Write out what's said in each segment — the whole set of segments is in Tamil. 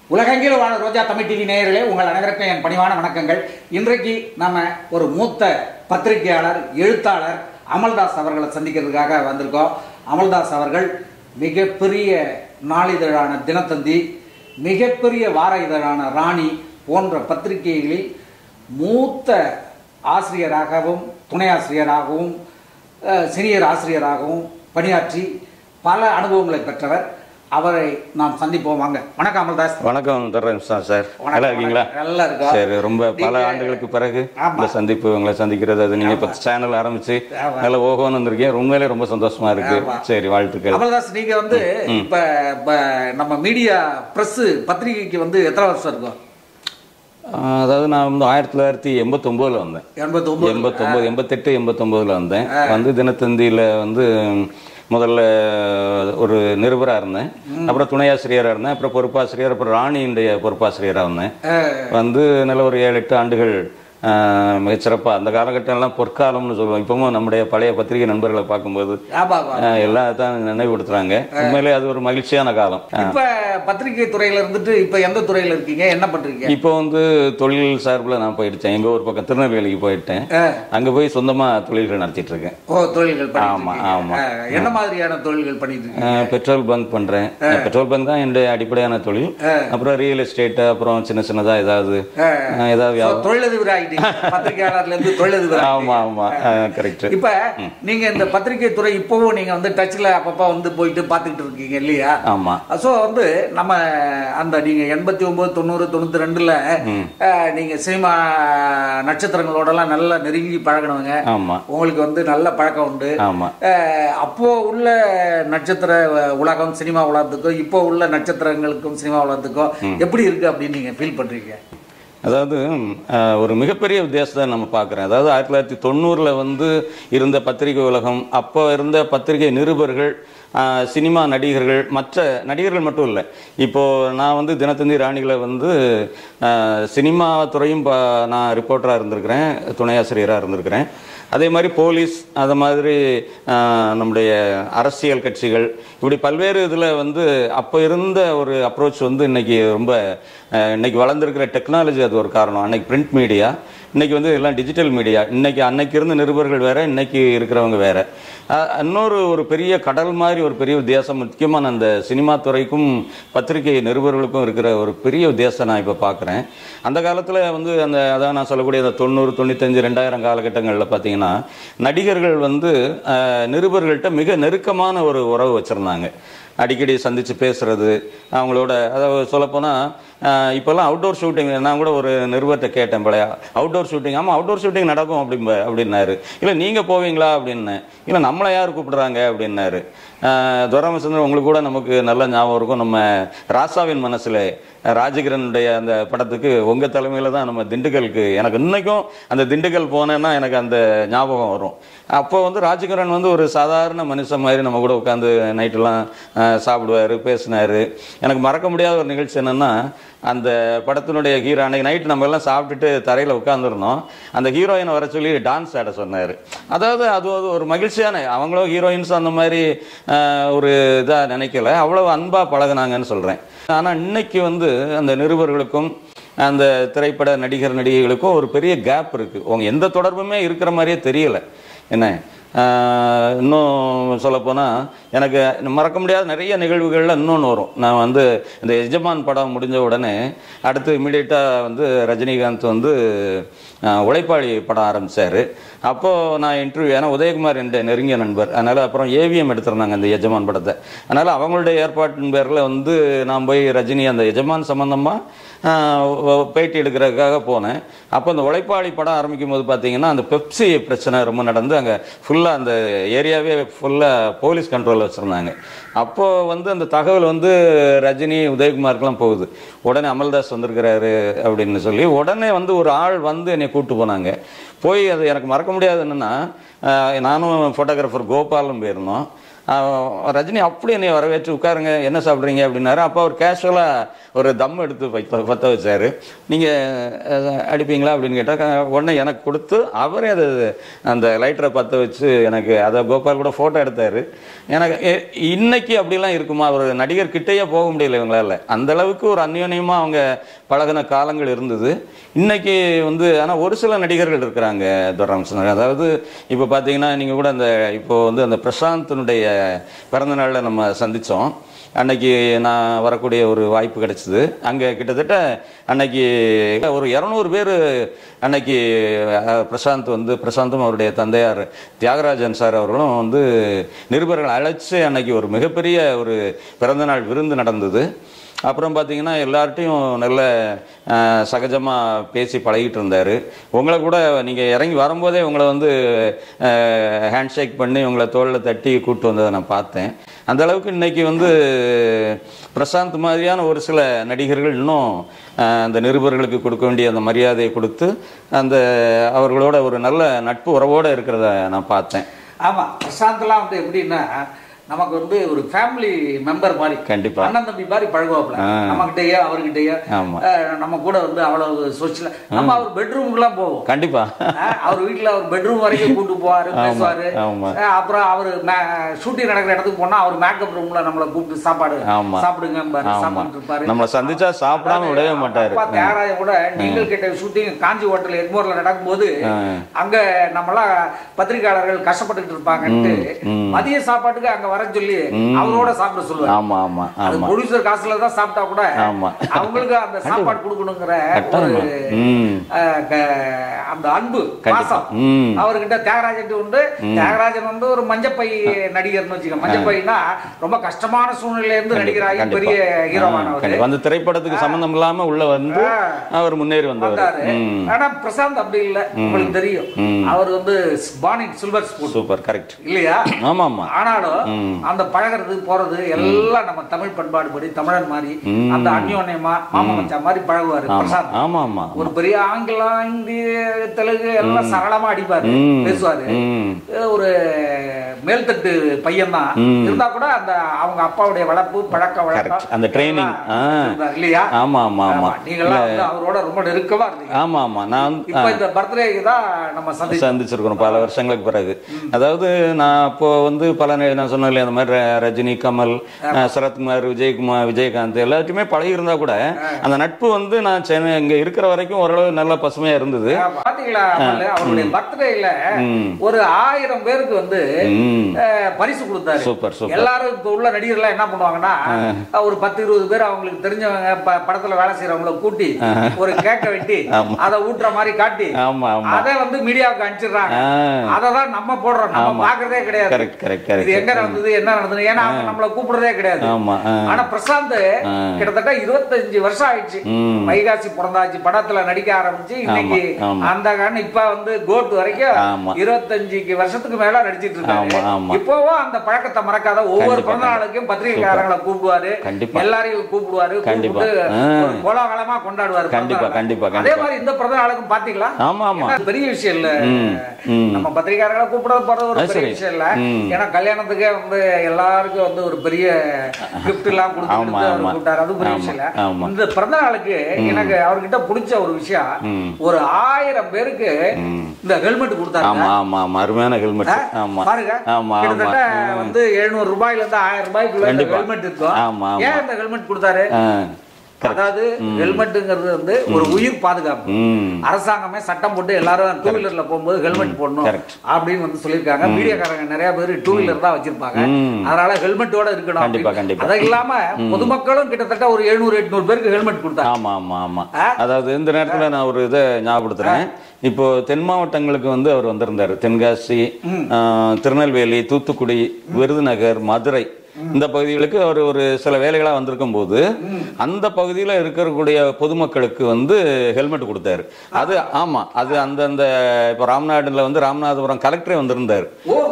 உலகெங்கிலும் வாழ ரோஜா தமிழ் டிவி நேயர்களே உங்கள் அனைவருக்கும் என் பணிவான வணக்கங்கள் இன்றைக்கு நம்ம ஒரு மூத்த பத்திரிகையாளர் எழுத்தாளர் அமல்தாஸ் அவர்களை சந்திக்கிறதுக்காக வந்திருக்கோம் அமல்தாஸ் அவர்கள் மிகப்பெரிய நாளிதழான தினத்தந்தி மிகப்பெரிய வார இதழான ராணி போன்ற பத்திரிகைகளில் மூத்த ஆசிரியராகவும் துணை ஆசிரியராகவும் அஹ், சீனியர் ஆசிரியராகவும் பணியாற்றி பல அனுபவங்களை பெற்றவர் அவரை நாம் சந்திப்போம் வாங்க வணக்கம் அமல்தாஸ் வணக்கம் தர்ரம்சா சார் வணக்கம், நல்லா இருக்கீங்களா நல்லா இருக்கோம். சரி ரொம்ப பல நீங்க- ஆண்டுகளுக்கு பிறகு ஆமா. இந்த சந்திப்பு உங்களை சந்திக்கிறது அது நீங்க இப்ப சேனல் ஆரம்பிச்சு ஆமா. நல்ல ஓகோன்னு வந்திருக்கீங்க உண்மையிலே ரொம்ப சந்தோஷமா இருக்கு ஆமா. சரி வாழ்த்துக்கள் அமல்தாஸ் நீங்க வந்து இப்ப இப்ப நம்ம மீடியா பிரஸ் பத்திரிகைக்கு வந்து எத்தனை வருஷம் இருக்கும் ஆஹ், அதாவது நான் வந்து ஆயிரத்தி தொள்ளாயிரத்தி எண்பத்தி ஒன்பதுல வந்தேன் எண்பத்தி ஒன்பது எண்பத்தொன்பது எண்பத்தெட்டு எண்பத்தொன்பதுல வந்தேன் வந்து தினத்தந்தியில வந்து முதல்ல ஒரு நிருபரா இருந்தேன் அப்புறம் துணை ஆசிரியரா இருந்தேன் அப்புறம் பொறுப்பாசிரியர் அப்புறம் ராணியினுடைய பொறுப்பாசிரியரா இருந்தேன் வந்து நல்ல ஒரு ஏழு எட்டு ஆண்டுகள் ஆஹ், மிகச்சிறப்பா அந்த காலகட்டம் எல்லாம் பொற்காலம்னு சொல்லுவோம் இப்பவும் நம்முடைய பழைய பத்திரிகை நண்பர்களை பார்க்கும்போது ஆமா, ஆமா. ஆஹ், எல்லாம் தான் நினைவுபடுத்துறாங்க உண்மையிலே அது ஒரு மகிழ்ச்சியான காலம் இப்ப பத்திரிகை துறையில இருந்துட்டு இப்ப எந்த துறையில இருக்கீங்க என்ன பண்றீங்க இப்போ வந்து தொழில் சார்பில் நான் போயிடுச்சேன் எங்க ஒரு பக்கம் திருநெல்வேலிக்கு போயிட்டேன் அங்க போய் சொந்தமா தொழில்கள் நடத்திட்டு இருக்கேன் ஓ தொழில்கள் பண்ணிட்டு ஆமா, இருக்கீங்க. ஆமா. ஆ, என்ன மாதிரியான தொழில்கள் பண்ணிட்டு இருக்கீங்க அஹ் பெட்ரோல் பங்க் பண்றேன் பெட்ரோல் பங்க் தான் என்னுடைய அடிப்படையான தொழில் அப்புறம் ரியல் எஸ்டேட் அப்புறம் சின்ன சின்னதா ஏதாவது அஹ் ஏதாவது So, வியாபாரம் தொழிலதிபர் ஆகிட்டீங்க பத்திரிகையாளர்ல இருந்து தொழிலதிபர் ஆமா ஆமா கரெக்ட் இப்ப நீங்க இந்த பத்திரிகை துறை இப்பவும் நீங்க வந்து டச்ல அப்பப்ப வந்து போயிட்டு பாத்துக்கிட்டு இருக்கீங்க இல்லையா ஆமா ஸோ வந்து நம்ம அந்த நீங்க எண்பத்தி ஒன்பது தொண்ணூறு தொண்ணூத்தி ரெண்டுல அஹ், நீங்க சினிமா நட்சத்திரங்களோடலாம் நல்லா நெருங்கி பழகினவங்க ஆமா உங்களுக்கு வந்து நல்ல பழக்கம் உண்டு ஆமா அஹ், அப்போ உள்ள நட்சத்திர உலகம் சினிமா உலகத்துக்கும் இப்போ உள்ள நட்சத்திரங்களுக்கும் சினிமா உலகத்துக்கும் எப்படி இருக்கு அப்படின்னு நீங்க ஃபீல் பண்றீங்க அதாவது அஹ், ஒரு மிகப்பெரிய வித்தியாசத்தை நம்ம பார்க்குறேன் அதாவது ஆயிரத்தி தொள்ளாயிரத்தி தொண்ணூறில் வந்து இருந்த பத்திரிகை உலகம் அப்போ இருந்த பத்திரிகை நிருபர்கள் அஹ், சினிமா நடிகர்கள் மற்ற நடிகர்கள் மட்டும் இல்லை இப்போ நான் வந்து தினத்தந்தி ராணிகளை வந்து அஹ், சினிமா துறையும் ப- நான் ரிப்போர்ட்டராக இருந்திருக்கிறேன் துணை ஆசிரியராக இருந்திருக்கிறேன் அதே மாதிரி போலீஸ் அது மாதிரி அஹ், நம்முடைய அரசியல் கட்சிகள் இப்படி பல்வேறு இதில் வந்து அப்போ இருந்த ஒரு அப்ரோச் வந்து இன்னைக்கு ரொம்ப அஹ், இன்னைக்கு வளர்ந்துருக்கிற டெக்னாலஜி அது ஒரு காரணம் அன்னைக்கு பிரிண்ட் மீடியா இன்னைக்கு வந்து எல்லாம் டிஜிட்டல் மீடியா இன்னைக்கு அன்னைக்கு இருந்த நிருபர்கள் வேற இன்னைக்கு இருக்கிறவங்க வேற அஹ், இன்னொரு ஒரு பெரிய கடல் மாதிரி ஒரு பெரிய வித்தியாசம் முக்கியமான அந்த சினிமா துறைக்கும் பத்திரிகை நிருபர்களுக்கும் இருக்கிற ஒரு பெரிய வித்தியாசம் நான் இப்போ பார்க்குறேன் அந்த காலத்தில் வந்து அந்த அதான் நான் சொல்லக்கூடிய அந்த தொண்ணூறு தொண்ணூத்தஞ்சு ரெண்டாயிரம் காலகட்டங்களில் பார்த்தீங்கன்னா நடிகர்கள் வந்து அஹ், நிருபர்கள்ட்ட மிக நெருக்கமான ஒரு உறவு வச்சுருந்தாங்க அடிக்கடி சந்திச்சு பேசுறது அவங்களோட அதாவது சொல்லப்போனால் இப்போல்லாம் அவுட்டோர் ஷூட்டிங் நான் கூட ஒரு நிருபர்கிட்ட கேட்டேன் பழைய அவுட்டோர் ஷூட்டிங் ஆமாம் அவுட்டோர் ஷூட்டிங் நடக்கும் அப்படிம்ப அப்படின்னாரு இல்லை நீங்கள் போவீங்களா அப்படின்னேன் இல்லை நம்மளை யார் கூப்பிடுறாங்க அப்படின்னாரு துரமச்சந்திரன் உங்களுக்கு கூட நமக்கு நல்ல ஞாபகம் இருக்கும் நம்ம ராசாவின் மனசில் ராஜகிரனுடைய அந்த படத்துக்கு உங்கள் தலைமையில் தான் நம்ம திண்டுக்கலுக்கு எனக்கு இன்னைக்கும் அந்த திண்டுக்கல் போனேன்னா எனக்கு அந்த ஞாபகம் வரும் அப்போ வந்து ராஜகிரண் வந்து ஒரு சாதாரண மனுஷன் மாதிரி நம்ம கூட உட்காந்து நைட்டெல்லாம் சாப்பிடுவார் பேசினார் எனக்கு மறக்க முடியாத ஒரு நிகழ்ச்சி என்னென்னா அந்த படத்தினுடைய ஹீரோ அன்னைக்கு நைட் நம்ம எல்லாம் சாப்பிட்டுட்டு தரையில் உட்காந்துருந்தோம் அந்த ஹீரோயினை வர சொல்லி டான்ஸ் ஆட சொன்னார் அதாவது அது அது ஒரு மகிழ்ச்சியான அவங்களும் ஹீரோயின்ஸ் அந்த மாதிரி ஆஹ், ஒரு இதாக நினைக்கல அவ்வளவு அன்பாக பழகுனாங்கன்னு சொல்கிறேன் ஆனால் இன்னைக்கு வந்து அந்த நிருபர்களுக்கும் அந்த திரைப்பட நடிகர் நடிகைகளுக்கும் ஒரு பெரிய கேப் இருக்குது உங்க எந்த தொடர்புமே இருக்கிற மாதிரியே தெரியல என்ன ஆஹ், இன்னும் சொல்லப்போனால் எனக்கு மறக்க முடியாத நிறைய நிகழ்வுகளில் இன்னொன்று வரும் நான் வந்து இந்த எஜமான் படம் முடிஞ்ச உடனே அடுத்து இமீடியட்டாக வந்து ரஜினிகாந்த் வந்து ஆஹ், உழைப்பாளி படம் ஆரம்பிச்சாரு அப்போது நான் இன்டர்வியூ ஏன்னா உதயகுமார் என்ற நெருங்கிய நண்பர் அதனால் அப்புறம் ஏவிஎம் எடுத்திருந்தாங்க அந்த எஜமான் படத்தை அதனால் அவங்களுடைய ஏற்பாட்டின் பேரில் வந்து நான் போய் ரஜினி அந்த எஜமான் சம்மந்தமாக பேட்டி எடுக்கிறதுக்காக போனேன் அப்போ அந்த உழைப்பாளி படம் ஆரம்பிக்கும் போது பார்த்தீங்கன்னா அந்த பெப்சி பிரச்சனை ரொம்ப நடந்து அங்கே ஃபுல்லாக அந்த ஏரியாவே ஃபுல்லாக போலீஸ் கண்ட்ரோலில் வச்சுருந்தாங்க அப்போது வந்து அந்த தகவல் வந்து ரஜினி உதயகுமாருக்குலாம் போகுது உடனே அமல்தாஸ் வந்திருக்கிறாரு அப்படின்னு சொல்லி உடனே வந்து ஒரு ஆள் வந்து என்னை கூப்பிட்டு போனாங்க போய் அது எனக்கு மறக்க முடியாது என்னென்னா நானும் ஃபோட்டோகிராஃபர் கோபாலும் போயிருந்தோம் ஆஹ் ரஜினி அப்படி என்னை வரவேற்று உட்காருங்க என்ன சாப்பிட்றீங்க அப்படின்னாரு அப்போ அவர் கேஷுவலாக ஒரு தம் எடுத்து பத்த பற்ற வச்சாரு நீங்கள் அடிப்பீங்களா அப்படின்னு கேட்டால் உடனே எனக்கு கொடுத்து அவரே அது அந்த லைட்டரை பற்ற வச்சு எனக்கு அதை கோபால் கூட ஃபோட்டோ எடுத்தார் எனக்கு எ- இன்னைக்கு அப்படிலாம் இருக்குமா ஒரு நடிகர் கிட்டேயே போக முடியல இவங்களால அந்த அளவுக்கு ஒரு அந்யோன்யமாக அவங்க பழகின காலங்கள் இருந்தது இன்னைக்கு வந்து ஆனால் ஒரு சில நடிகர்கள் இருக்கிறாங்க துரராமசன் அதாவது இப்போ பார்த்தீங்கன்னா நீங்கள் கூட அந்த இப்போ வந்து அந்த பிரசாந்தனுடைய பிறந்த நாளில் நம்ம சந்தித்தோம் அன்னைக்கு நான் வரக்கூடிய ஒரு வாய்ப்பு கிடைச்சிது அங்கே கிட்டத்தட்ட அன்னைக்கு ஒரு இரநூறு பேர் அன்னைக்கு அஹ், பிரசாந்த் வந்து பிரசாந்தும் அவருடைய தந்தையார் தியாகராஜன் சார் அவர்களும் வந்து நிருபர்கள் அழைச்சு அன்னைக்கு ஒரு மிகப்பெரிய ஒரு பிறந்தநாள் விருந்து நடந்தது அப்புறம் பார்த்தீங்கன்னா எல்லார்ட்டையும் நல்ல சகஜமாக பேசி பழகிட்டு இருந்தார் உங்களை கூட நீங்கள் இறங்கி வரும்போதே உங்களை வந்து ஹேண்ட் ஷேக் பண்ணி உங்களை தோளில் தட்டி கூப்பிட்டு வந்ததை நான் பார்த்தேன் அந்த அளவுக்கு இன்னைக்கு வந்து பிரசாந்த் மாதிரியான ஒரு சில நடிகர்கள் இன்னும் அஹ், அந்த நிருபர்களுக்கு கொடுக்க வேண்டிய அந்த மரியாதையை கொடுத்து அந்த அவர்களோட ஒரு நல்ல நட்பு உறவோடு இருக்கிறத நான் பார்த்தேன் ஆமா பிரசாந்த்லாம் வந்து எப்படின்னா நமக்கு வந்து ஒரு ஃபேமிலி மெம்பர் மாதிரி கண்டிப்பா. அண்ணன் தம்பி மாதிரி பழகுவாப்ல ஆ. நம்மகிட்டயே அவர்கிட்டயே ஆமா. அஹ், நம்ம கூட வந்து அவ்வளவு சோசியல் நம்ம அவர் பெட்ரூமுக்குலாம் போவோம் கண்டிப்பா அஹ், அவர் வீட்டுல அவர் பெட்ரூம் வரைக்கும் கூட்டு போவாரு ஆமா, பேசுவாரு ஆமா. அஹ், அப்புறம் அவர் ஷூட்டிங் நடக்கிற இடத்துக்கு போனா அவர் மேக்கப் ரூம்ல நம்மள கூப்பிட்டு சாப்பாடு ஆமா. சாப்பிடுங்க ஆமா. சாப்பிட்டு இருப்பாரு நம்மளை சந்திச்சா சாப்பிடாம விடவே மாட்டாரு அப்பா தியாகராஜ கூட நீங்கள் கேட்ட ஷூட்டிங் காஞ்சி ஹோட்டல் எக்மோர்ல நடக்கும்போது ஆ. அங்க நம்மளாம் பத்திரிகையாளர்கள் கஷ்டப்பட்டுட்டு இருப்பாங்கன்ட்டு மதிய சாப்பாட்டுக்கு அங்க வர சொல்லி அவரோட சாப்பிட சொல்லுவாரு ஆமா ஆமா அது ஆமா ப்ரொடியூசர் காசுல தான் சாப்பிட்டா கூட ஆமா. அவங்களுக்கு அந்த சாப்பாடு கொடுக்கணுங்கிற ஒரு கட்டாயமா. ம். அஹ், க- அந்த அன்பு கண்டிப்பா. பாசம் ம். அவர்கிட்ட தியாகராஜன் உண்டு தியாகராஜன் வந்து ஒரு மஞ்சப்பை நடிகர்னு வச்சுக்க மஞ்சப்பைனா ரொம்ப கஷ்டமான சூழ்நிலையில இருந்து நடிகராகி கண்டிப்பா. பெரிய ஆ, ஹீரோவானவர் கண்டிப்பா. அந்த திரைப்படத்துக்கு சம்பந்தம் இல்லாம உள்ள வந்து ஆ. அவர் முன்னேறி வந்தவர் வந்தாரு ம். ஆனா பிரசாந்த் அப்படி இல்ல உங்களுக்கு தெரியும் ம். அவர் வந்து panic silver spoon super correct இல்லையா ஆமா ஆமா ஆனாலும் அந்த பழகிறது போறது எல்லாம் நம்ம தமிழ் பண்பாடு படி தமிழன் மாதிரி அந்த அந்யோன்யமா மாமா மச்சான் மாதிரி பழகுவாரு ஆமா பிரசாந்த் ஆமா ஆமா ஒரு பெரிய ஆங்கிலம் இந்தி தெலுங்கு எல்லாம் சரளமா அடிப்பாரு ம். பேசுவாரு ம். ஒரு மேல்தட்டு பையன் தான் இருந்தா கூட அந்த அவங்க அப்பாவுடைய வளர்ப்பு பழக்க வழக்கம் Correct. அந்த training. ஆ. இருந்தார் இல்லையா ஆமா ஆமா ஆமா நீங்களாம் வந்து அவரோட ரொம்ப நெருக்கமா இருந்தீங்க ஆமா ஆமா நான் வந்து- இப்ப இந்த பர்த்டேக்கு தான் நம்ம சந்திச்சோம் சந்திச்சிருக்கிறோம் பல வருஷங்களுக்கு பிறகு அதாவது நான் அப்போ வந்து பல நே- நான் சொன்னேன் இல்லையா அந்த மாதிரி ர- ரஜினி கமல் அஹ், சரத்குமார் விஜயகுமார் விஜயகாந்த் எல்லாத்தையுமே பழகி இருந்தா கூட அந்த நட்பு வந்து நான் சென்னை இங்க இருக்கிற வரைக்கும் ஓரளவு நல்ல பசுமையா இருந்தது பாத்தீங்களா அமலு? அவருடைய பர்த்டேல ஒரு ஆயிரம் பேருக்கு வந்து ம். அஹ், பரிசு கொடுத்தாரு சூப்பர், சூப்பர். எல்லாரும் இப்ப உள்ள நடிகர்லாம் என்ன பண்ணுவாங்கன்னா ஒரு பத்து இருபது பேர் அவங்களுக்கு தெரிஞ்சவங்க ப- படத்துல வேலை செய்யறவங்கள கூட்டி ஒரு கேக்க வெட்டி அதை ஊட்டுற மாதிரி காட்டி ஆமா ஆமா அதை வந்து மீடியாவுக்கு அனுப்பிச்சிடுறாங்க ஆ. அதை தான் நம்ம போடுறோம் நம்ம ஆமா. பாக்குறதே கிடையாது கரெக்ட் கரெக்ட் கரெக்ட் இது எங்க நடந்தது என்ன நடந்தது ஏன்னா அவங்க நம்மள கூப்பிடுறதே கிடையாது ஆமா ஆ. ஆனா பிரசாந்த் ஆ. கிட்டத்தட்ட இருபத்தஞ்சு வருஷம் ஆயிடுச்சு ம். வைகாசி பிறந்தாச்சு படத்துல நடிக்க ஆரம்பிச்சு இன்னைக்கு ஆமா. அந்த காரணம் இப்ப வந்து கோட் வரைக்கும் ஆமா. இருபத்தஞ்சுக்கு வருஷத்துக்கு மேல நடிச்சிட்டு ஆமா, இருக்காரு ஆமா. இப்போவும் அந்த பழக்கத்தை மறக்காத ஒவ்வொரு கண்டிப்பா, பிறந்த நாளுக்கும் பத்திரிகைக்காரங்களை கூப்பிடுவாரு கண்டிப்பா. எல்லாரையும் கூப்பிடுவாரு கண்டிப்பா. கூப்பிட்டு ஆ. ஒரு கோலாகலமா கொண்டாடுவாரு கண்டிப்பா, பிறந்த நாளை. கண்டிப்பா, அதே கண்டிப்பா. மாதிரி இந்த பிறந்த நாளுக்கும் பாத்தீங்களா ஆமா ஆமா ஏன்னா, அது பெரிய விஷயம் இல்ல ம். நம்ம பத்திரிகையாளர்களை கூப்பிடுறது போறது ஒரு அது பெரிய சரி. விஷயம் இல்ல ம். ஏன்னா கல்யாணத்துக்கே வந்து எல்லாருக்கும் வந்து ஒரு பெரிய கிஃப்ட் எல்லாம் ஆமா, கொடுத்து அவர் ஆமா. கூப்பிட்டாரு அது பெரிய ஆமா, விஷயம் இல்ல ஆமா. இந்த பிறந்த நாளுக்கு எனக்கு அவர்கிட்ட பிடிச்ச ஒரு விஷயம் ம். ஒரு ஆயிரம் பேருக்கு இந்த ஹெல்மெட் கொடுத்தாங்க ஆமா ஆமா ஆமா அருமையான ஹெல்மெட் ஆமா பாருங்க ஆமா ஆமா கிட்டத்தட்ட வந்து எழுநூறு ரூபாயில இருந்து ஆயிரம் ரூபாய்க்குள்ள இந்த கண்டிப்பா. ஹெல்மெட் இருக்கும் ஆமா, ஆமா. ஏன் இந்த ஹெல்மெட் கொடுத்தாரு ஆ. அதாவது ஹெல்மெட்டுங்கிறது வந்து ஒரு உயிர் பாதுகாப்பு ம் அரசாங்கமே சட்டம் போட்டு எல்லாரும் டூ வீலர்ல போகும்போது ஹெல்மெட் போடணும் Correct. அப்படின்னு வந்து சொல்லியிருக்காங்க மீடியாக்காரங்க நிறைய பேர் டூ வீலர் தான் வச்சிருப்பாங்க ம். அதனால ஹெல்மெட்டோட இருக்கணும் கண்டிப்பா, அப்படின்னு. கண்டிப்பா. அது இல்லாம பொதுமக்களும் கிட்டத்தட்ட ஒரு எழுநூறு எட்நூறு பேருக்கு ஹெல்மெட் கொடுத்தாங்க ஆமா ஆமா ஆமா ஆ? அதாவது இந்த நேரத்துல நான் ஒரு இதை ஞாபகப்படுத்துறேன் இப்போ தென் மாவட்டங்களுக்கு வந்து அவர் வந்திருந்தாரு தென்காசி ஆ, திருநெல்வேலி தூத்துக்குடி விருதுநகர் மதுரை இந்த பகுதிகளுக்கு அவர் ஒரு சில வேலைகளா வந்திருக்கும் போது அந்த பகுதியில இருக்கக்கூடிய பொதுமக்களுக்கு வந்து ஹெல்மெட் கொடுத்தாரு அது ஆமா அது அந்தந்த இப்போ ராம்நாடுல வந்து ராமநாதபுரம் கலெக்டரே வந்திருந்தாரு ஓஹோ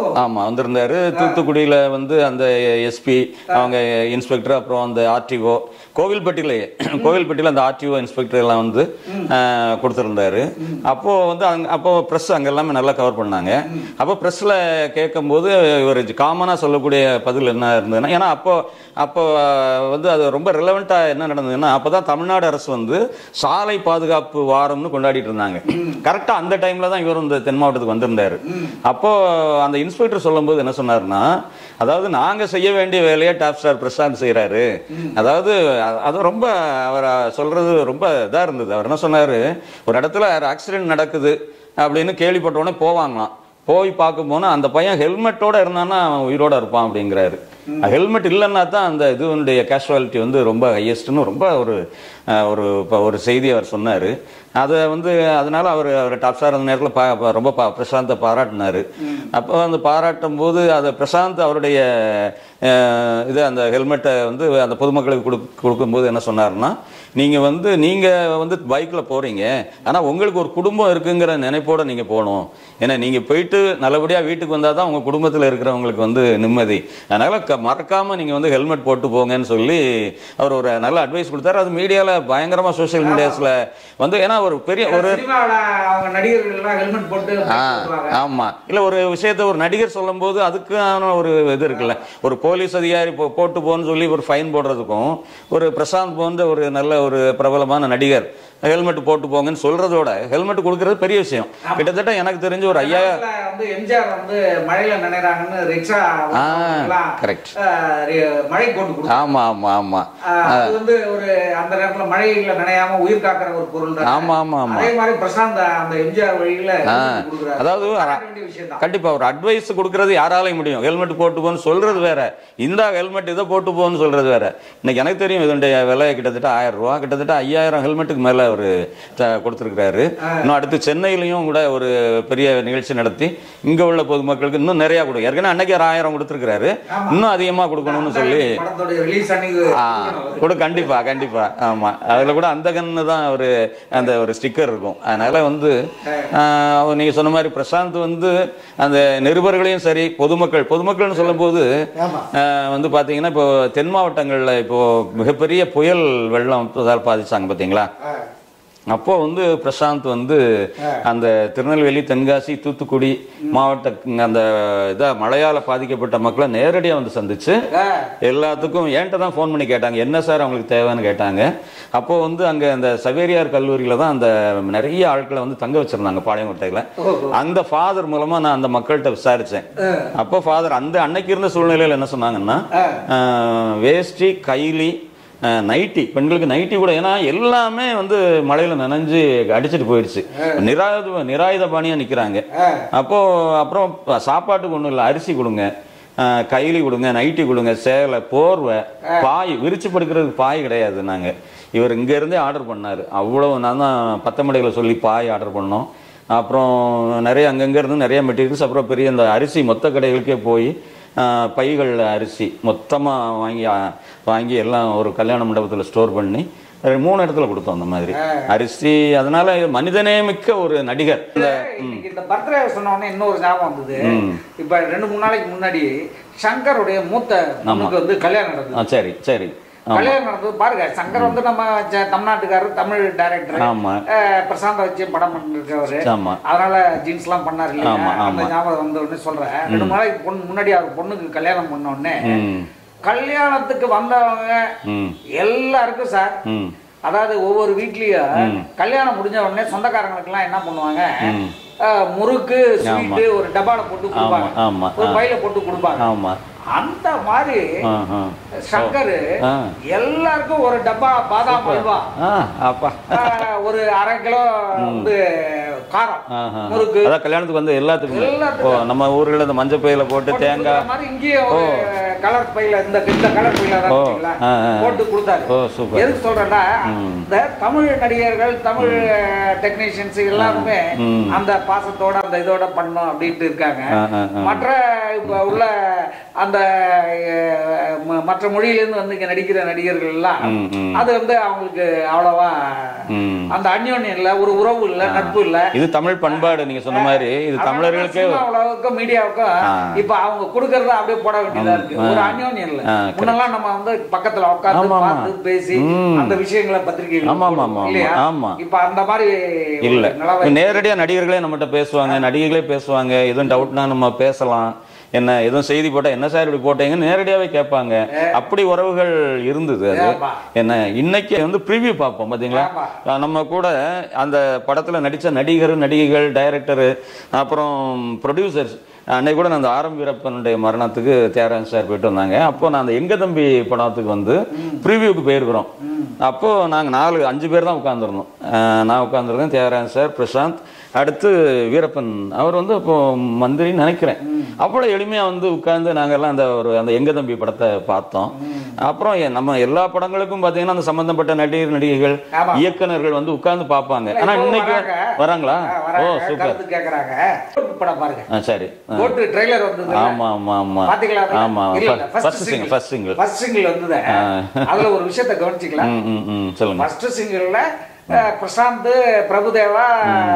ஆமா வந்திருந்தாரு தூத்துக்குடியில வந்து அந்த எஸ்பி அவங்க இன்ஸ்பெக்டர் அப்புறம் அந்த ஆர்டிஓ கோவில்பட்டியிலேயே கோவில்பட்டியில அந்த ஆர்டிஓ இன்ஸ்பெக்டர் எல்லாம் வந்து ஆஹ், கொடுத்திருந்தாரு அப்போ வந்து அங்க அப்போ ப்ரெஸ் அங்க எல்லாமே நல்லா கவர் பண்ணாங்க அப்போ ப்ரெஸ்ல கேட்கும்போது ஒரு காமனா சொல்லக்கூடிய பதில் என்ன இருந்ததுன்னா ஏன்னா அப்போ அப்போ ஆஹ், வந்து அது ரொம்ப ரிலவெண்டா என்ன நடந்ததுன்னா அப்பதான் தமிழ்நாடு அரசு வந்து சாலை பாதுகாப்பு வாரம்னு கொண்டாடிட்டு இருந்தாங்க கரெக்டா அந்த டைம்ல தான் இவர் இந்த தென் மாவட்டத்துக்கு வந்திருந்தாரு அப்போ அந்த இன்ஸ்பெக்டர் சொல்லும்போது என்ன சொன்னாருன்னா அதாவது நாங்க செய்ய வேண்டிய வேலையை டாப் ஸ்டார் பிரசாந்த் செய்யறாரு அதாவது அ- அது ரொம்ப அவர் சொல்றது ரொம்ப இதா இருந்தது அவர் என்ன சொன்னாரு ஒரு இடத்துல ஆக்சிடென்ட் நடக்குது அப்படின்னு கேள்விப்பட்ட உடனே போவாங்களாம் போய் பார்க்க போனா அந்த பையன் ஹெல்மெட்டோட இருந்தானா அவன் உயிரோட இருப்பான் அப்படிங்கிறாரு ஹெல்மெட் இல்லைன்னா தான் அந்த இதுவனுடைய கேஷுவாலிட்டி வந்து ரொம்ப ஹையஸ்ட்னு ரொம்ப ஒரு அஹ், ஒரு இப்ப ஒரு செய்தி அவர் சொன்னாரு அதை வந்து அதனால அவர் அவர் டாப் ஸ்டார் அந்த நேரத்தில் பா பா- ரொம்ப பா பிரசாந்தை பாராட்டினாரு அப்போ அந்த பாராட்டும் போது அதை பிரசாந்த் அவருடைய அஹ், இது அந்த ஹெல்மெட்டை வந்து அந்த பொதுமக்களுக்கு கொடு கொடுக்கும்போது என்ன சொன்னாருன்னா நீங்க வந்து நீங்க வந்து பைக்ல போறீங்க ஆனா உங்களுக்கு ஒரு குடும்பம் இருக்குங்கிற நினைப்போட நீங்க போகணும் ஏன்னா நீங்க போயிட்டு நல்லபடியா வீட்டுக்கு வந்தா தான் உங்க குடும்பத்துல இருக்கிறவங்களுக்கு வந்து நிம்மதி அதனால க- மறக்காம நீங்க வந்து ஹெல்மெட் போட்டு போங்கன்னு சொல்லி அவர் ஒரு நல்ல அட்வைஸ் கொடுத்தாரு அது மீடியால பயங்கரமா சோஷியல் மீடியாஸ்ல வந்து ஏன்னா ஒரு பெரிய ஒரு சினிமாவில் அவங்க நடிகர்கள் எல்லாம் ஹெல்மெட் போட்டு ஆ, போட்டுருவாங்க. ஆமா இல்ல ஒரு விஷயத்த ஒரு நடிகர் சொல்லும்போது அதுக்கான ஒரு இது இருக்குல்ல ஒரு போலீஸ் அதிகாரி போ- போட்டு போன்னு சொல்லி ஒரு ஃபைன் போடுறதுக்கும் ஒரு பிரசாந்த் போன்ற ஒரு நல்ல ஒரு பிரபலமான நடிகர் ஹெல்மெட் போட்டு போங்கன்னு சொல்றதோட ஹெல்மெட் கொடுக்கறது பெரிய விஷயம் கிட்டத்தட்ட எனக்கு தெரிஞ்ச ஒரு ஐயாயிரம் அதுல வந்து எம்ஜிஆர் வந்து மழையில நினைறாங்கன்னு ரிக்ஷா ஆ, எல்லாம், correct. ஆஹ், ரி- மழை போட்டு கொடுத்தாங்க. ஆமா ஆமா ஆமா ஆஹ், அது வந்து ஒரு அந்த நேரத்துல மழையில நனையாம உயிர் காக்கிற ஒரு பொருள் தானே. ஆமா, ஆமா, ஆமா. அதே மாதிரி பிரசாந்த் அந்த எம்ஜிஆர் வழியில ஆ, helmet கொடுக்குறாரு. அதாவது பாராட்ட வேண்டிய விஷயம்தான். கண்டிப்பா ஒரு அட்வைஸ் கொடுக்கறது யாராலையும் முடியும் ஹெல்மெட் போட்டு போன்னு சொல்றது வேற இந்த ஹெல்மெட் இதை போட்டு போன்னு சொல்றது வேற இன்னைக்கு எனக்கு தெரியும் இதனுடைய விலை கிட்டத்தட்ட ஆயிரம் ரூபாய் கிட்டத்தட்ட ஐயாயிரம் ஹெல்மெட்டுக்கு மேல ஒரு கொடுத்துருக்காரு இன்னும் அடுத்து சென்னையிலையும் கூட ஒரு பெரிய நிகழ்ச்சி நடத்தி இங்க உள்ள பொதுமக்களுக்கு இன்னும் நிறைய கொடுக்கும் ஏற்கனவே அன்னைக்கு ஒரு ஆயிரம் கொடுத்துருக்காரு இன்னும் அதிகமா கொடுக்கணும்னு சொல்லி படத்தோட ரிலீஸ் அன்னைக்கு ஆ, கூட கண்டிப்பா கண்டிப்பா ஆமா அதுல கூட அந்த கன்னு தான் ஒரு அந்த ஒரு ஸ்டிக்கர் இருக்கும் அதனால வந்து ஆ, அவர் நீங்க சொன்ன மாதிரி பிரசாந்த் வந்து அந்த நிருபர்களையும் சரி பொதுமக்கள் பொதுமக்கள்னு சொல்லும்போது ஆமா. ஆ, வந்து பாத்தீங்கன்னா இப்போ தென் மாவட்டங்கள்ல இப்போ மிகப்பெரிய புயல் வெள்ளம் இப்போதான் பாதிச்சாங்க பாத்தீங்களா ஆ. அப்போ வந்து பிரசாந்த் வந்து அந்த திருநெல்வேலி தென்காசி தூத்துக்குடி மாவட்ட அந்த இதா மழையால பாதிக்கப்பட்ட மக்களை நேரடியா வந்து சந்திச்சு ஆ. எல்லாத்துக்கும் என்கிட்ட தான் ஃபோன் பண்ணி கேட்டாங்க என்ன சார் அவங்களுக்கு தேவைன்னு கேட்டாங்க அப்போ வந்து அங்க அந்த சவேரியார் கல்லூரியில தான் அந்த நிறைய ஆட்களை வந்து தங்க வச்சிருந்தாங்க பாளையங்கோட்டையில ஓஹோ. அந்த ஃபாதர் மூலமா நான் அந்த மக்கள்கிட்ட விசாரிச்சேன் அப்போ ஃபாதர் அந்த அன்னைக்கு இருந்த சூழ்நிலையில என்ன சொன்னாங்கன்னா ஆஹ், வேஷ்டி கைலி ஆஹ், நைட்டி பெண்களுக்கு நைட்டி கூட ஏன்னா எல்லாமே வந்து மழையில நனைஞ்சு அடிச்சிட்டு போயிடுச்சு நிராயுத நிராயுத பாணியா நிக்கிறாங்க அப்போ அப்புறம் சாப்பாட்டுக்கு ஒண்ணும் இல்லை அரிசி கொடுங்க ஆஹ், கைலி கொடுங்க நைட்டி கொடுங்க சேலை போர்வை பாய் விரிச்சு படுக்கிறதுக்கு பாய் கிடையாது நாங்க இவர் இங்க இருந்தே ஆர்டர் பண்ணாரு அவ்வளவு நான் தான் பத்தமடையில சொல்லி பாய் ஆர்டர் பண்ணோம் அப்புறம் நிறைய அங்கங்க இருந்து நிறைய மெட்டீரியல்ஸ் அப்புறம் பெரிய இந்த அரிசி மொத்த கடைகளுக்கே போய் ஆஹ், பைகள் அரிசி மொத்தமா வாங்கி ஆ, வாங்கி எல்லாம் ஒரு கல்யாண மண்டபத்துல ஸ்டோர் பண்ணி ஒரு மூணு இடத்துல கொடுத்தோம் அந்த மாதிரி அரிசி அதனால மனிதனே மிக்க ஒரு நடிகர் இந்த இன்னைக்கு இந்த பர்த்டே சொன்ன உடனே இன்னொரு ஞாபகம் வந்தது இப்ப ரெண்டு மூணு நாளைக்கு முன்னாடி சங்கருடைய மூத்த பொண்ணுக்கு வந்து கல்யாணம் நடந்தது ஆ, சரி சரி ஆமா கல்யாணம் நடந்தது பாருங்க சங்கர் வந்து நம்ம ச- தமிழ்நாட்டுக்காரர் தமிழ் டைரக்டர் ஆமா பிரசாந்த வச்சு படம் பண்ணிருக்கவரு ஆமா அதனால ஜீன்ஸ் எல்லாம் பண்ணாரு இல்லையா ஆமா, அந்த ஆமா. ஞாபகம் வந்த உடனே சொல்றேன் ரெண்டு மூணு நாளைக்கு பொண்ணு முன்னாடி அவர் பொண்ணுக்கு கல்யாணம் பண்ண உடனே ம் கல்யாணத்துக்கு வந்தவங்க ம் எல்லாருக்கும் சார் ம் அதாவது ஒவ்வொரு வீட்லயும் கல்யாணம் முடிஞ்ச உடனே சொந்தக்காரங்களுக்கு எல்லாம் என்ன பண்ணுவாங்க அஹ், முறுக்கு ஸ்வீட்டு ஒரு டப்பால போட்டு கொடுப்பாங்க ஆமா, ஒரு பையில போட்டு கொடுப்பாங்க ஆமா அந்த மாதிரி ஆ ஆ சங்கர் ஆ. எல்லாருக்கும் ஒரு டப்பா பாதாம் அல்வா ஆ அப்பா அஹ், ஒரு அரை கிலோ வந்து காரம் ஆஹா. முறுக்கு அதான் கல்யாணத்துக்கு வந்து எல்லாத்துக்குமே எல்லாத்துக்கும். ஓ நம்ம ஊர்ல இந்த மஞ்சள் பையில போட்டு போட்டு தேங்காய் கொடுக்குற மாதிரி இங்கேயும் ஒரு கலர் பையில இந்த இந்த கலர் பையில தான் ஓ, வச்சுங்களா, ஆ, ஆ. போட்டு கொடுத்தாரு ஓ சூப்பர் எதுக்கு சொல்றேன்னா இந்த தமிழ் நடிகர்கள் தமிழ் டெக்னீஷியன்ஸ் எல்லாருமே ம். அந்த பாசத்தோட அந்த இதோட பண்ணணும் அப்படின்ட்டு இருக்காங்க ஆ, ஆ, ஆ. மற்ற இப்ப உள்ள அந்த அஹ், ம- மற்ற மொழியிலிருந்து வந்து இங்க நடிக்கிற நடிகர்கள் எல்லாம் ம், ம். அது வந்து அவங்களுக்கு அவ்வளவா ம். அந்த அந்யோன்யம் இல்ல ஒரு உறவு இல்ல நட்பு இல்ல இது இது தமிழ் பண்பாடு நீங்க சொன்ன மாதிரி இது தமிழர்களுக்கே சினிமா உலகுக்கும் மீடியாவுக்கும் இப்ப அவங்க கொடுக்கறத அப்படியே போட வேண்டியதா இருக்கு ஒரு அந்யோன்யம் இல்ல ஆ, முன்னெல்லாம் நம்ம வந்து பக்கத்துல உட்கார்ந்து ஆமா, ஆமா. பார்த்து பேசி அந்த விஷயங்களை பத்திரிகைகள் ஆமா, ஆமா, ஆமா, இல்லையா ஆமா. இப்ப அந்த மாதிரி ஒரு இல்ல நிலவரம் இப்ப நேரடியா நடிகர்களே நம்மகிட்ட பேசுவாங்க நடிகைகளே பேசுவாங்க எதுவும் டவுட்னா நம்ம பேசலாம் என்ன எதுவும் செய்தி போட்டா என்ன சார் இப்படி போட்டீங்கன்னு நேரடியாவே கேட்பாங்க அப்படி உறவுகள் இருந்தது அது ஆமா. என்ன இன்னைக்கு வந்து ப்ரிவியூ பார்ப்போம் பாத்தீங்களா ஆமா. அஹ் நம்ம கூட அந்த படத்துல நடிச்ச நடிகர் நடிகைகள் டைரக்டர் அப்புறம் ப்ரொடியூசர்ஸ் அன்னைக்கு கூட நான் அந்த ஆரம் வீரப்பனுடைய மரணத்துக்கு தியாகராஜன் சார் போயிட்டு வந்தாங்க அப்போ நான் அந்த எங்க தம்பி படத்துக்கு வந்து ப்ரிவியூக்கு போயிருக்கிறோம் அப்போ நாங்க நாலு அஞ்சு பேர் தான் உட்காந்துருந்தோம் நான் உட்காந்துருந்தேன் தியாகராஜன் சார் பிரசாந்த் அடுத்து வீரப்பன் அவர் வந்து இப்போ மந்திரின்னு நினைக்கிறேன் அவ்வளோ எளிமையா வந்து உட்கார்ந்து நாங்கெல்லாம் அந்த ஒரு அந்த எங்க தம்பி படத்தை பார்த்தோம் அப்புறம் எ- நம்ம எல்லா படங்களுக்கும் பாத்தீங்கன்னா அந்த சம்பந்தப்பட்ட நடிகர் நடிகைகள் ஆமா. இயக்குனர்கள் வந்து உட்கார்ந்து பார்ப்பாங்க ஆனா இப்போ இன்னைக்கு வராங்க. வராங்களா ஆ, ஓ வராங்க, சூப்பர் கருத்து கேக்குறாங்க கோட்டு படம் பாருங்க ஆ சரி ஆ. கோட்டு ட்ரெய்லர் வந்தது ஆமா ஆமா ஆமா பாத்தீங்களா அது? ஆமா இல்ல, இல்ல, first first single single. First single first single வந்தது அதுல ஒரு விஷயத்தை கவனிச்சிக்கலாம் ம் ம் ம் சொல்லுங்க ஃபர்ஸ்ட் சிங்கிள்ல பிரசாந்த் பிரபுதேவா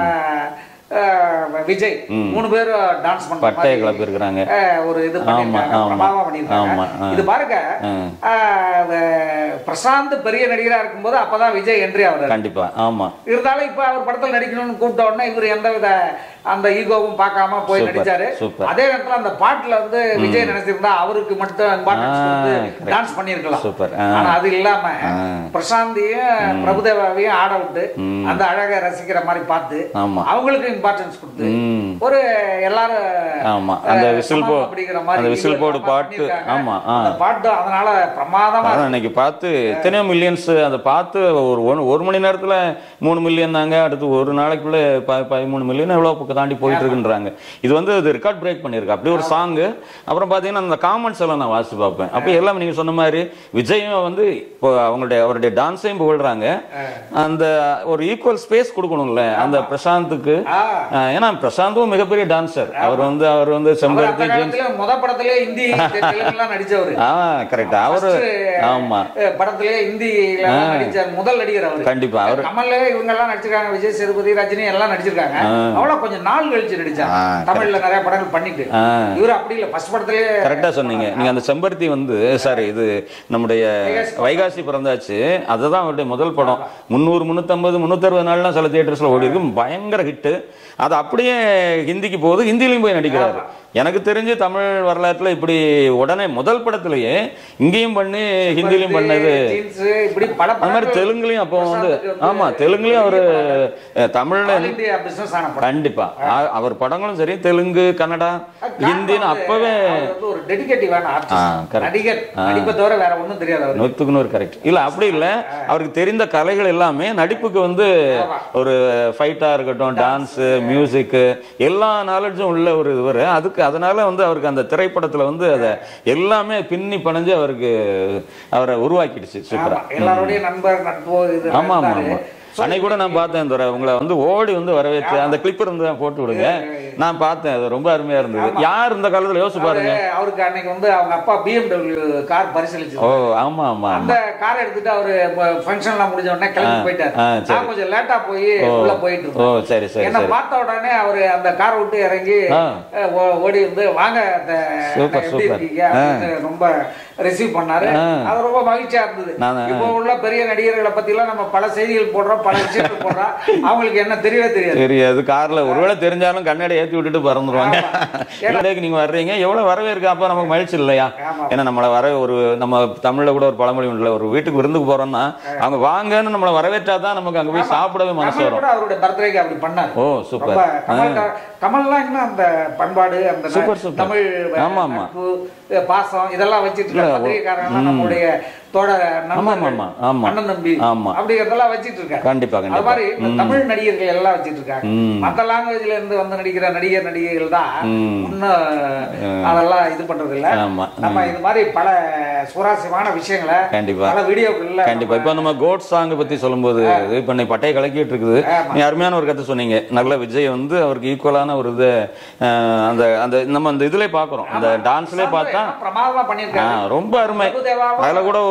அஹ், விஜய் மூணு பேர் டான்ஸ் பண்ண பட்டைய மாதிரி, கிளப்பி இருக்கிறாங்க அஹ், ஒரு இது பண்ணிருக்காங்க ஆமா. பிரபாவம் பண்ணிருக்காங்க ஆமா, ஆ. இது பாருங்க ம். அஹ், அஹ், பிரசாந்த் பெரிய நடிகரா இருக்கும்போது அப்பதான் விஜய் என்ட்ரி ஆகுறாரு கண்டிப்பா ஆமா இருந்தாலும் இப்ப அவர் படத்துல நடிக்கணும்னு கூப்பிட்ட உடனே இவர் எந்த வித அந்த ஈகோவும் பார்க்காம போய் Super, நடிச்சாரு super. அதே நேரத்துல அந்த பாட்டுல வந்து விஜய் நினைச்சிருந்தா அவருக்கு மட்டும் இம்பார்ட்டன்ஸ் ஆ, கொடுத்து correct. டான்ஸ் பண்ணிருக்கலாம் Super, ஆ. ஆனா அது இல்லாம ஆ. பிரசாந்தியும் பிரபுதேவாவையும் ஆட விட்டு அந்த அழகை ரசிக்கிற மாதிரி பார்த்து ஆமா அவங்களுக்கு இம்பார்ட்டன்ஸ் கொடுத்து ம் ஒரு எல்லாரும் ஆமா அந்த அஹ், விசில் சமம் போ அப்படிங்கிற மாதிரி அந்த விசில் இது போர்டு எல்லாம் பாட்டு பண்ணிருக்காங்க. ஆமா ஆ அந்த பாட்டு அதனால பிரமாதமா அதான் இன்னைக்கு பார்த்து எத்தனையோ மில்லியன்ஸ் அதை பார்த்து ஒரு ஒன் ஒரு மணி நேரத்துல மூணு மில்லியன் தாங்க அடுத்து ஒரு நாளைக்குள்ள ப- பதிமூணு மில்லியன் எவ்வளவு பக்கம் தாண்டி போயிட்டு இருக்குன்றாங்க இது வந்து அது ரெக்கார்ட் பிரேக் பண்ணியிருக்கு அப்படி ஒரு சாங் அப்புறம் பாத்தீங்கன்னா அந்த காமெண்ட்ஸ் எல்லாம் நான் வாசிச்சு பார்ப்பேன் அப்போ எல்லாம் நீங்க சொன்ன மாதிரி விஜயும் வந்து இப்போ அவங்களுடைய அவருடைய டான்ஸையும் புகழ்றாங்க அந்த ஒரு ஈக்குவல் ஸ்பேஸ் கொடுக்கணும்ல அந்த பிரசாந்துக்கு ஆ. அஹ், ஏன்னா பிரசாந்தும் மிகப்பெரிய டான்சர் அவர் வந்து அவர் வந்து அவர் அந்த செம்பருத்தி ஜேம்ஸ் காலத்துல முத படத்திலே ஹிந்தி தெலுங்குலாம் நடிச்சவரு ஆ கரெக்ட் அவரு First, ஆமா அஹ், படத்திலே ஹிந்தில எல்லாம் நடிச்ச முதல் நடிகர் அவரு கண்டிப்பா அவரு கமல் இவங்க எல்லாம் நடிச்சிருக்காங்க விஜய் சேதுபதி ரஜினி எல்லாம் நடிச்சிருக்காங்க அவ்வளவு கொஞ்சம் நாள் கழிச்சு நடிச்சாங்க ஆ, தமிழ்ல நிறைய படங்கள் பண்ணிட்டு ஆ. இவரு அப்படி இல்ல ஃபர்ஸ்ட் படத்திலே கரெக்டா சொன்னீங்க நீங்க அந்த செம்பருத்தி வந்து சாரி இது நம்முடைய வைகாசி பிறந்தாச்சு அதுதான் அவருடைய முதல் படம் முந்நூறு முந்நூற்றம்பது முந்நூற்றறுபது நாள்லாம் சில தியேட்டர்ஸ்ல ஓடி இருக்கு பயங்கர ஹிட்டு அது அப்படியே ஹிந்திக்கு போகுது ஹிந்திலையும் போய் நடிக்கிறாரு எனக்கு தெரிஞ்சு தமிழ் வரலாற்றுல இப்படி உடனே முதல் படத்திலேயே இங்கேயும் பண்ணி ஹிந்திலையும் பண்ணது ஜீன்ஸ் இப்படி பல அந்த மாதிரி தெலுங்குலயும் அப்போ வந்து ஆமா தெலுங்குலயும் அவரு அஹ், தமிழ்ல இந்தியா பிசினஸ் ஆன படம் கண்டிப்பா அ- அவர் படங்களும் சரி தெலுங்கு கன்னடா ஹிந்தின்னு அப்பவே அவர் வந்து ஒரு டெடிகேட்டிவான ஆ, ஆர்டிஸ்ட் correct. நடிகர் நடிப்பை தவிர வேற ஒண்ணும் தெரியாது அவருக்கு நூத்துக்கு நூறு கரெக்ட் இல்ல அப்படி இல்ல அவருக்கு தெரிந்த கலைகள் எல்லாமே நடிப்புக்கு வந்து ஒரு ஃபைட்டா இருக்கட்டும் டான்ஸ் மியூசிக் எல்லா நாலேஜும் உள்ள ஒரு இவர் அதுக்கு அதனால வந்து அவருக்கு அந்த திரைப்படத்துல வந்து அதை எல்லாமே பின்னி பணிஞ்சு அவருக்கு அவரை உருவாக்கிடுச்சு சூப்பரா ஆமா, எல்லாரோடய நண்பர் நட்பு இது ஆமா ஆமா இருந்தாரு. ஆமா அன்னைக்கு கூட நான் பார்த்தேன் துரை உங்களை வந்து ஓடி வந்து வரவேற்று அந்த கிளிப் இருந்தா போட்டு விடுங்க நான் பார்த்தேன் அது ரொம்ப அருமையா இருந்தது யார் இந்த காலத்துல யோசிச்சு பாருங்க அவரு- அவருக்கு அன்னைக்கு வந்து அவங்க அப்பா பிஎம்டபிள்யூ கார் பரிசீலிச்சு ஓ ஆமா ஆமா அந்த காரை எடுத்துட்டு அவரு ஃபங்க்ஷன் எல்லாம் முடிஞ்ச உடனே கிளம்பி போயிட்டாரு ஆ, சரி. நான் கொஞ்சம் லேட்டா போய் உள்ள போயிட்டு ஓ இருந்தேன் சரி சரி என்ன சரி பார்த்த உடனே அவரு அந்த காரை விட்டு இறங்கி ஆ. அஹ், ஓ- ஓடி வந்து வாங்க அந்த சூப்பர், எப்படி சூப்பர். இருக்கீங்க அப்படின்னு ரொம்ப ரிசீவ் பண்ணாரு ஆ. அது ரொம்ப மகிழ்ச்சியா இருந்தது நான், இப்போ உள்ள பெரிய நடிகர்களை பத்தி எல்லாம் நம்ம பல செய்திகள் போடுறோம் பல விஷயங்கள் போடுறோம் அவங்களுக்கு என்ன தெரியவே தெரியாது தெரியாது கார்ல ஒருவேளை தெரிஞ்சாலும் கண்ணாடி ஏத்தி விட்டுட்டு பறந்துருவாங்க இடைக்கு நீங்க வர்றீங்க எவ்வளவு வரவேற்க அப்ப நமக்கு மகிழ்ச்சி இல்லையா ஆமா. ஏன்னா நம்மள வர ஒரு நம்ம தமிழ்ல கூட ஒரு பழமொழி உண்டுல ஒரு வீட்டுக்கு விருந்துக்கு போறோம்னா அவங்க வாங்கன்னு நம்மள வரவேற்றாதான் நமக்கு அங்க போய் சாப்பிடவே மனசு கமல் வரும் கூட அவருடைய பர்த்டேக்கு அப்படி பண்ணாரு ஓ ரொம்ப சூப்பர் கமல் கமல்லாம் இன்னும் அந்த பண்பாடு அந்த ந- சூப்பர், சூப்பர். தமிழ் வ- ஆமா, ஆமா. நட்பு, அஹ் பாசம் இதெல்லாம் வச்சிட்டு இருக்காரு பத்திரிகைக்காரங்க நம்மளுடைய தோட ஆமா, நண்பர்கள், ஆமா, ஆமா. அண்ணன் தம்பி ஆமா. அப்படிங்கறதெல்லாம் வச்சிட்டு இருக்காரு கண்டிப்பா அது கண்டிப்பா மாதிரி இந்த தமிழ் நடிகர்கள் எல்லாம் வச்சிட்டு இருக்காங்க ம். மத்த லாங்குவேஜ்ல இருந்து வந்து நடிக்கிற நடிகர் நடிகைகள் தான் ம். இன்னும் அதெல்லாம் இது பண்றது இல்ல ஆமா. நம்ம இது மாதிரி பல சுவாரஸ்யமான விஷயங்களை கண்டிப்பா பல வீடியோக்கள்ல கண்டிப்பா இப்போ நம்ம கோட் சாங் பத்தி சொல்லும்போது இப்ப நீ பட்டையை கலக்கிட்டு இருக்குது ஆமா. நீ அருமையான ஒரு கதை சொன்னீங்க நல்ல விஜய் வந்து அவருக்கு ஈக்குவலான ஒரு இது அஹ், அந்த அந்த நம்ம அந்த இதுல பாக்குறோம் அந்த டான்ஸ்லயே பார்த்தா பிரமாதமா ஆ, பண்ணிருக்காரு ரொம்ப அருமை பிரபுதேவாவும் அதுல கூட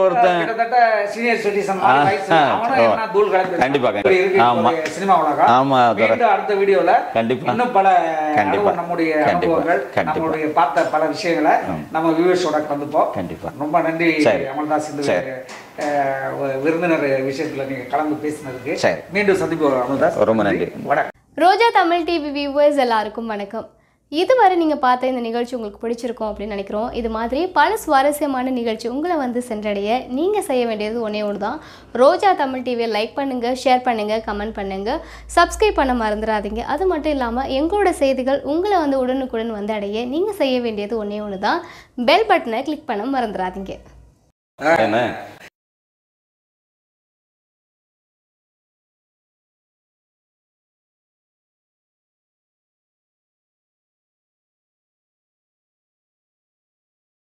ஒருத்தன் கிட்டத்தட்ட சீனியர் சிட்டிசன் ஆ, ஆ, அவனும் ஓ. என்ன தூள் கலப்பி கண்டிப்பா, கண்டிப்பா. இப்படி இருக்கு ஆமா. இப்போதைய சினிமா உலகம் ஆமா, துரை. மீண்டும் அடுத்த வீடியோல கண்டிப்பா. இன்னும் பல கண்டிப்பா. அனுபவம் நம்முடைய கண்டிப்பா. அனுபவங்கள் கண்டிப்பா. நம்மளுடைய பார்த்த பல விஷயங்களை நம்ம வியூவர்ஸோட கலந்துப்போம் கண்டிப்பா. ரொம்ப நன்றி சரி. அமல்தாஸ் இந்த சரி. அஹ், விருந்தினர் விஷயத்துல நீங்க கலந்து பேசினதுக்கு சரி. மீண்டும் சந்திப்போம் அமல்தாஸ் ரொம்ப நன்றி. வணக்கம் ரோஜா தமிழ் டிவி வியூவர்ஸ் எல்லாருக்கும் வணக்கம் இதுவரை நீங்கள் பார்த்த இந்த நிகழ்ச்சி உங்களுக்கு பிடிச்சிருக்கும் அப்படின்னு நினைக்கிறோம் இது மாதிரி பல சுவாரஸ்யமான நிகழ்ச்சி உங்களை வந்து சென்றடைய நீங்கள் செய்ய வேண்டியது ஒன்றே ஒன்று தான் ரோஜா தமிழ் டிவியை லைக் பண்ணுங்கள் ஷேர் பண்ணுங்கள் கமெண்ட் பண்ணுங்கள் சப்ஸ்கிரைப் பண்ண மறந்துடாதீங்க அது மட்டும் இல்லாமல் எங்களோட செய்திகள் உங்களை வந்து உடனுக்குடன் வந்து அடைய நீங்கள் செய்ய வேண்டியது ஒன்றே ஒன்று தான் பெல் பட்டனை கிளிக் பண்ண மறந்துடாதீங்க என்ன